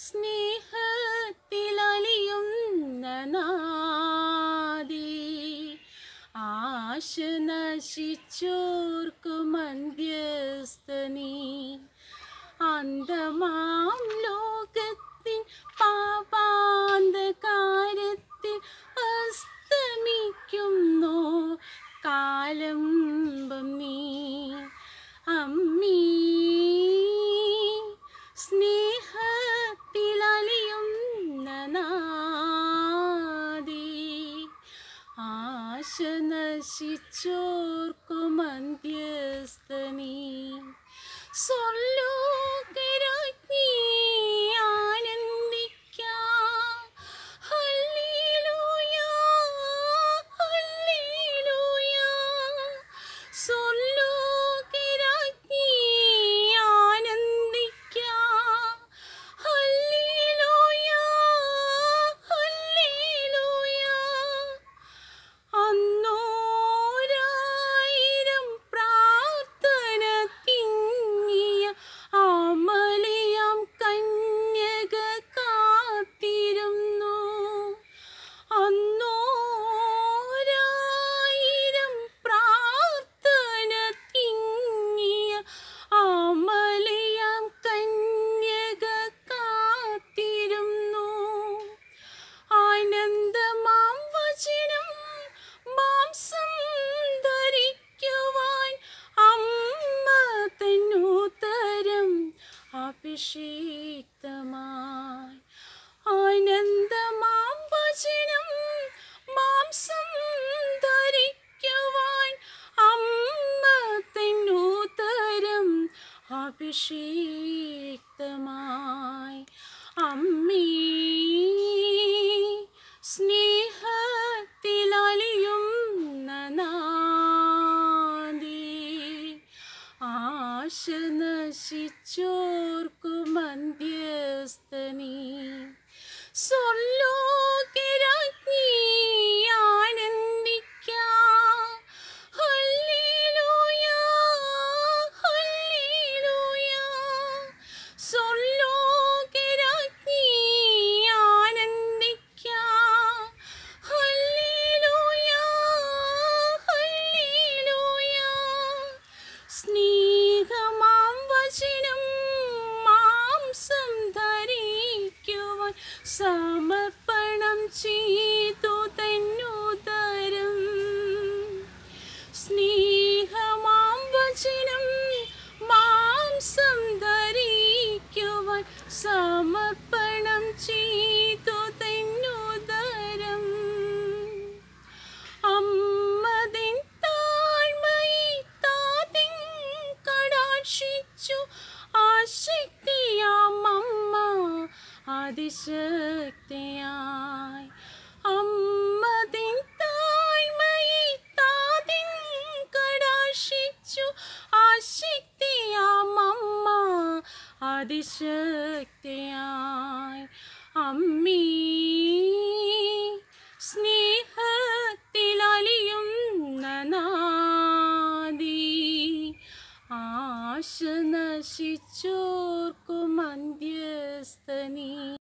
സ്നേഹത്തിലലിയുന്ന നാദി ആശ നശിച്ചോർക്കു മന്ധ്യസ്ഥനീ അന്തമാം ലോകത്തിൻ പാപാന്തകാരത്തിൽ അസ്തമിക്കുന്നോ കാലംബം നീ അമ്മീ സ്നേഹത്തിലലിയുന്ന നാദി ആശ നശിച്ചോർക്കു മന്ധ്യസ്ഥനീ സ്വർലോകരാജ്ഞി ആനന്ദിക്കാം ഹല്ലേലൂയ ഹല്ലേലൂയ സ്വർലോകരാജ്ഞി ആനന്ദിക്കാം ഹല്ലേലൂയ ഹല്ലേലൂയ അന്നോരായിരം പ്രാർത്ഥന തിങ്ങിയ അമളിയാം കന്യക കാത്തിരുന്നു അന്നോരായിരം പ്രാർത്ഥന തിങ്ങിയ അമളിയാം കന്യക കാത്തിരുന്നു ആനന്ദമാം വചനം മാംസം ധരിക്കുവാൻ അമ്മ തന്നൂത്തരം അഭിഷേക്തമായി ആനന്ദമാം വചനം മാംസം ധരിക്കുവാൻ അമ്മ തന്നൂത്തരം അഭിഷേക്തമായി അമ്മീ സ്നേഹത്തിലലിയുന്ന നാദി ആശ നശിച്ചോർക്കു മന്ധ്യസ്ഥനീ സ്വർലോകരാജ്ഞി ആനന്ദിക്കാം ഹല്ലേലൂയ ഹല്ലേലൂയ സ്വർലോകരാജ്ഞി ആനന്ദിക്കാം ഹല്ലേലൂയ ഹല്ലേലൂയ സ്നേഹമാം വചനം മാംസം ധരിക്കുവാൻ സമർപ്പണം ചെയ്തു തന്നുദരം സ്നേഹമാം വചനം മാംസം ധരിക്കുവാൻ സമർപ്പണം ചെയ്തു തന്നുദരം അമ്മതിൻ താഴ്മയി താതിൻ കടാക്ഷിച്ചു ആശക്തിയാം അമ്മ അതിശക്തിയായി അമ്മതിൻ താഴ്മയി താതിൻ കടാക്ഷിച്ചു ആശക്തിയാം അമ്മ അതിശക്തിയായി അമ്മീ സ്നേഹത്തിലലിയുന്ന നാദി ആശ നശിച്ചോർക്കു മന്ധ്യസ്ഥനീ